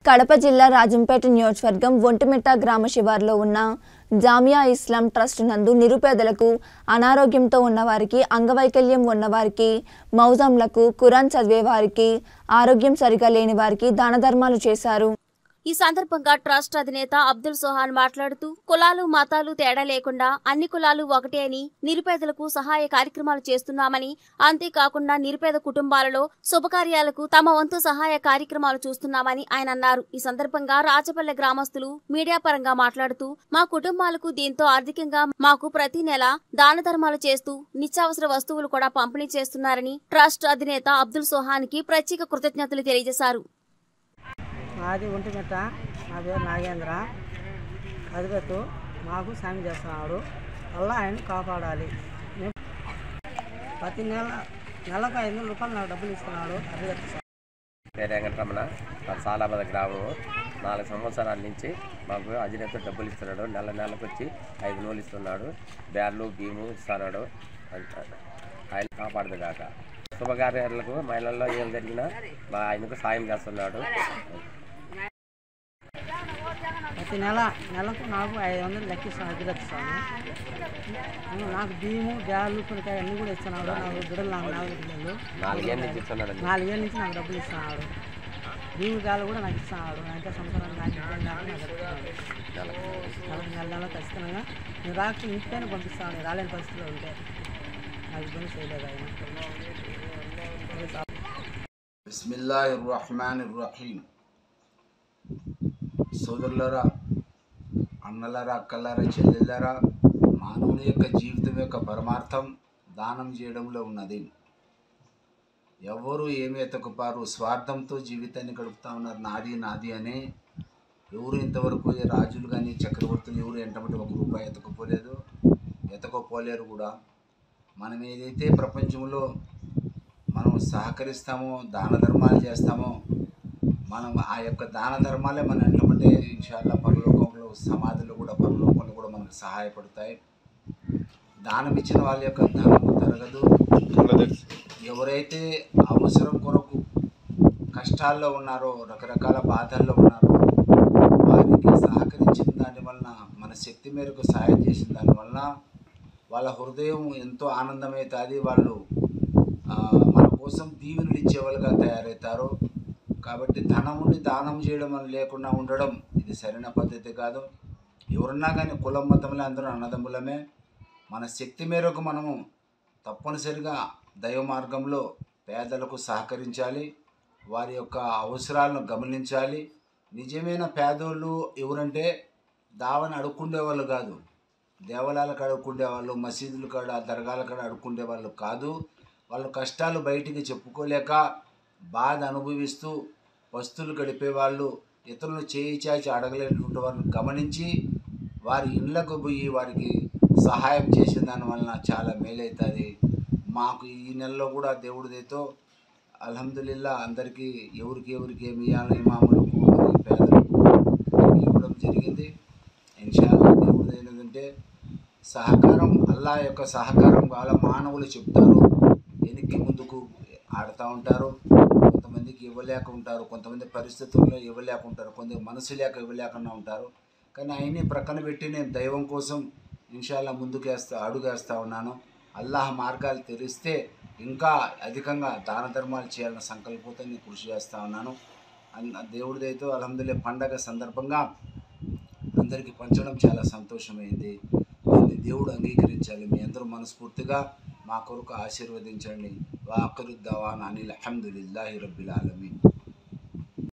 కడప జిల్లా రాజంపేట నియోజకవర్గం ఒంటిమిట్ట గ్రామ శివార్లో ఉన్న జామియా ఇస్లాం ట్రస్ట్ నందు నిరుపేదలకు అనారోగ్యంతో ఉన్నవారికి అంగవైకల్యం ఉన్నవారికి మౌజంలకు ఖురాన్ చదివే వారికి ఆరోగ్యం సరిగా లేని వారికి దాన ధర్మాలు చేశారు ఈ సందర్భంగా ట్రస్ట్ అధినేత అబ్దుల్ సోహాన్ మాట్లాడుతూ కులాలు మతాలు తేడా లేకుండా అన్ని కులాలు ఒకటే అని నిరుపేదలకు సహాయ కార్యక్రమాలు చేస్తున్నామని అంతేకాకుండా నిరుపేద కుటుంబాలలో శుభకార్యాలకు తమ వంతు సహాయ కార్యక్రమాలు చూస్తున్నామని ఆయన అన్నారు ఈ సందర్భంగా రాజపల్లె గ్రామస్తులు మీడియా పరంగా మాట్లాడుతూ మా కుటుంబాలకు దీంతో ఆర్థికంగా మాకు ప్రతి నెల దాన ధర్మాలు చేస్తూ నిత్యావసర వస్తువులు కూడా పంపిణీ చేస్తున్నారని ట్రస్ట్ అధినేత అబ్దుల్ సోహాన్ కి ప్రత్యేక కృతజ్ఞతలు తెలియజేశారు మాది ఒంటిమిట్ట నా పేరు నాగేంద్ర అధిపతు మాకు సాయం చేస్తున్నాడు అలా ఆయన కాపాడాలి మేము ప్రతి నెల నెలకు ఐదు వందల రూపాయలు నాకు డబ్బులు ఇస్తున్నాడు అధిపతి సార్ పేరు వెంకటరమణ మా సాలాబాద గ్రామము నాలుగు సంవత్సరాల నుంచి మాకు అజినేత డబ్బులు ఇస్తున్నాడు నెల నెలకు వచ్చి ఐదు నూలు ఇస్తున్నాడు బ్యాడ్లు బియ్యము ఇస్తున్నాడు ఆయన కాపాడదు కాక శుభకార్యాలకు మహిళల్లో ఏం జరిగినా మా ఆయనకు సాయం చేస్తున్నాడు ప్రతి నెల నెలకు నాకు ఐదు వందలు లెక్కిస్తాను అధిపతి స్వామి ఉమ్, నాకు బియ్యము బ్యాగులు కొనికాయ అన్నీ కూడా ఇస్తున్నాడు నాకు బిడ్డలు నాకు నాలుగు బిడ్డలు నాలుగేళ్ళ నుంచి ఇస్తున్నాడు నాలుగేళ్ళ నుంచి నాకు డబ్బులు ఇస్తున్నాడు బియ్యం బ్యాగులు కూడా నాకు ఇస్తున్నాడు అంటే సంవత్సరాలు నాకు ఇబ్బంది లేకుండా నాకు ఇస్తున్నాడు నెలకు నెల నెల నెల ఖచ్చితంగా నేను రాకపోతే ఇంటికైనా పంపిస్తాను నేను రాలేని పరిస్థితిలో ఉంటే నాకు ఇబ్బంది చేయలేదు ఆయన బిస్మిల్లాహిర్ రహమానిర్ రహీం సోదరులరా అన్నలరా అక్కలరా చెల్లెలరా మానవుని యొక్క జీవితం యొక్క పరమార్థం దానం చేయడంలో ఉన్నది ఎవరు ఏమి ఎతకుపారు స్వార్థంతో జీవితాన్ని గడుపుతా ఉన్నారు నాది నాది అని ఎవరు ఇంతవరకు ఏ రాజులు కానీ చక్రవర్తులు ఎవరు ఎంటబట్టి ఒక రూపాయి ఎతకపోలేదు ఎతకపోలేరు కూడా మనం ఏదైతే ప్రపంచంలో మనం సహకరిస్తామో దాన ధర్మాలు చేస్తామో మనం ఆ యొక్క దాన ధర్మాలే మన ఎంటబట్టే ఇన్షాల్లా పరలోకంలో సమాధులు కూడా పరలోకంలో కూడా మనకు సహాయపడతాయి దానం ఇచ్చిన వాళ్ళ యొక్క ధనము తరగదు ఎవరైతే అవసరం కొరకు కష్టాల్లో ఉన్నారో రకరకాల బాధల్లో ఉన్నారో వారికి సహకరించిన దాని వలన మన శక్తి మేరకు సహాయం చేసిన దాని వలన వాళ్ళ హృదయం ఎంతో ఆనందమవుతుంది వాళ్ళు ఆ, మన కోసం దీవెనలు ఇచ్చేవాళ్ళుగా తయారవుతారు కాబట్టి ధనం ఉండి దానం చేయడం అని లేకుండా ఉండడం ఇది సరైన పద్ధతి కాదు ఎవరున్నా కానీ కులం మతంలో అందరూ అన్నదమ్ములమే మన శక్తి మేరకు మనము తప్పనిసరిగా దైవ మార్గంలో పేదలకు సహకరించాలి వారి యొక్క అవసరాలను గమనించాలి నిజమైన పేదోళ్ళు ఎవరంటే దావని అడుక్కుండే వాళ్ళు కాదు దేవాలయాలకు అడుక్కుండే వాళ్ళు మసీదుల కాడ దర్గాల కాడ అడుక్కుండే వాళ్ళు కాదు వాళ్ళ కష్టాలు బయటికి చెప్పుకోలేక బాధ అనుభవిస్తూ వస్తువులు గడిపేవాళ్ళు ఇతరులను చేయి చాచి అడగలేనటువంటి వాళ్ళని గమనించి వారి ఇళ్ళకు పోయి వారికి సహాయం చేసే దాని వలన చాలా మేలవుతుంది మాకు ఈ నెలలో కూడా దేవుడిదేతో అల్హమ్దులిల్లా అందరికీ ఎవరికి ఎవరికి ఏమి ఇవ్వాలో ఇమాములకు మరియు పేదలకు అందరికీ ఇవ్వడం జరిగింది ఇన్షాల్లా దేవుడిది ఏంటంటే సహకారం అల్లా యొక్క సహకారం వాళ్ళ మానవులు చెప్తారు వెనక్కి ముందుకు ఆడుతూ ఉంటారు కొంతమందికి ఇవ్వలేక ఉంటారు కొంతమంది పరిస్థితుల్లో ఇవ్వలేక ఉంటారు కొంత మనసు లేక ఇవ్వలేకుండా ఉంటారు కానీ ఆయన్ని ప్రక్కన పెట్టి నేను దైవం కోసం ఇన్షాల్లా ముందుకేస్తా అడుగేస్తా ఉన్నాను అల్లాహ్ మార్గాలు తెరిస్తే ఇంకా అధికంగా దాన ధర్మాలు చేయాలన్న సంకల్పంతో నేను కృషి చేస్తూ ఉన్నాను అన్- దేవుడిదైతే అల్హమ్దుల్లా పండగ సందర్భంగా అందరికీ పంచడం చాలా సంతోషమైంది దీన్ని దేవుడు అంగీకరించాలి మీ అందరూ మనస్ఫూర్తిగా మా కొరకు ఆశీర్వదించండి వాకరుద్దవాన్ అనిల్ అహమ్దుల్లాహి రబ్బిల్ ఆలమీన్